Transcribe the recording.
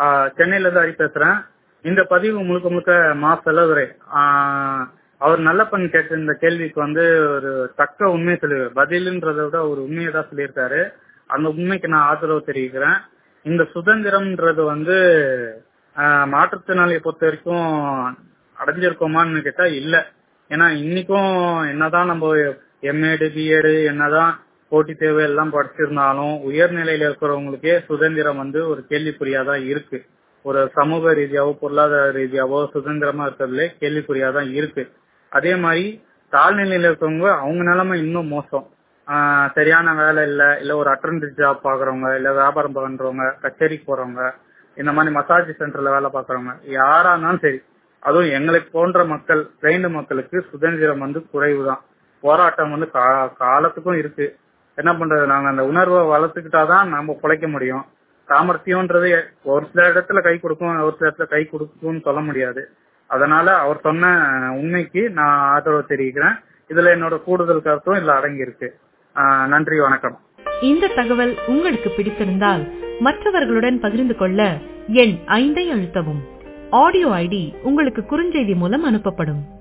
ஆஹ் சென்னையில இருந்து ஹரி பேசுறேன் இந்த பதிவு முழுக்க முழுக்க மா செலவுரை ஆஹ் அவர் நல்லப்பன் கேட்ட இந்த கேள்விக்கு வந்து ஒரு தக்க உண்மையை சொல்லி பதிலுன்றதை விட ஒரு உண்மையை தான் சொல்லியிருக்காரு அந்த உண்மைக்கு நான் ஆதரவு தெரிவிக்கிறேன் இந்த சுதந்திரம்ன்றது வந்து ஆஹ் மாற்றுத்திறனாளியை பொறுத்த வரைக்கும் அடைஞ்சிருக்கோமான்னு கேட்டா இல்ல ஏன்னா இன்னைக்கும் என்னதான் நம்ம எம்ஏடு பிஎடு என்னதான் போட்டி தேர்வு எல்லாம் படிச்சிருந்தாலும் உயர்நிலையில இருக்கிறவங்களுக்கே சுதந்திரம் வந்து ஒரு கேள்விக்குறியாதான் இருக்கு ஒரு சமூக ரீதியாவோ பொருளாதார ரீதியாவோ சுதந்திரமா இருக்கிறதுல கேள்விக்குறியாதான் இருக்கு அதே மாதிரி தாழ்நிலையில இருக்கவங்க அவங்க நிலைமை இன்னும் மோசம் ஆஹ் சரியான வேலை இல்ல இல்ல ஒரு அட்டன்டிஸ் ஜாப் பாக்குறவங்க இல்ல வியாபாரம் பண்றவங்க கச்சேரிக்கு போறவங்க இந்த மாதிரி மசாஜ் சென்டர்ல வேலை பாக்குறவங்க யாரா இருந்தாலும் சரி அதுவும் எங்களுக்கு போன்ற மக்கள் பிளைண்ட் மக்களுக்கு சுதந்திரம் வந்து குறைவுதான் போராட்டம் வந்து கா- காலத்துக்கும் இருக்கு என்ன பண்றது நாங்க அந்த உணர்வை வளர்த்துக்கிட்டாதான் நாம பிழைக்க முடியும் சாமர்த்தியம்ன்றது ஒரு சில இடத்துல கை கொடுக்கும் ஒரு சில இடத்துல கை கொடுக்கும்னு சொல்ல முடியாது அதனால அவர் சொன்ன உண்மைக்கு நான் ஆதரவு தெரிவிக்கிறேன் இதுல என்னோட கூடுதல் கருத்தும் இதுல அடங்கி இருக்கு ஆஹ் நன்றி வணக்கம் இந்த தகவல் உங்களுக்கு பிடித்திருந்தால் மற்றவர்களுடன் பகிர்ந்து கொள்ள எண் ஐந்தை அழுத்தவும் ஆடியோ ஐடி உங்களுக்கு குறுஞ்செய்தி மூலம் அனுப்பப்படும்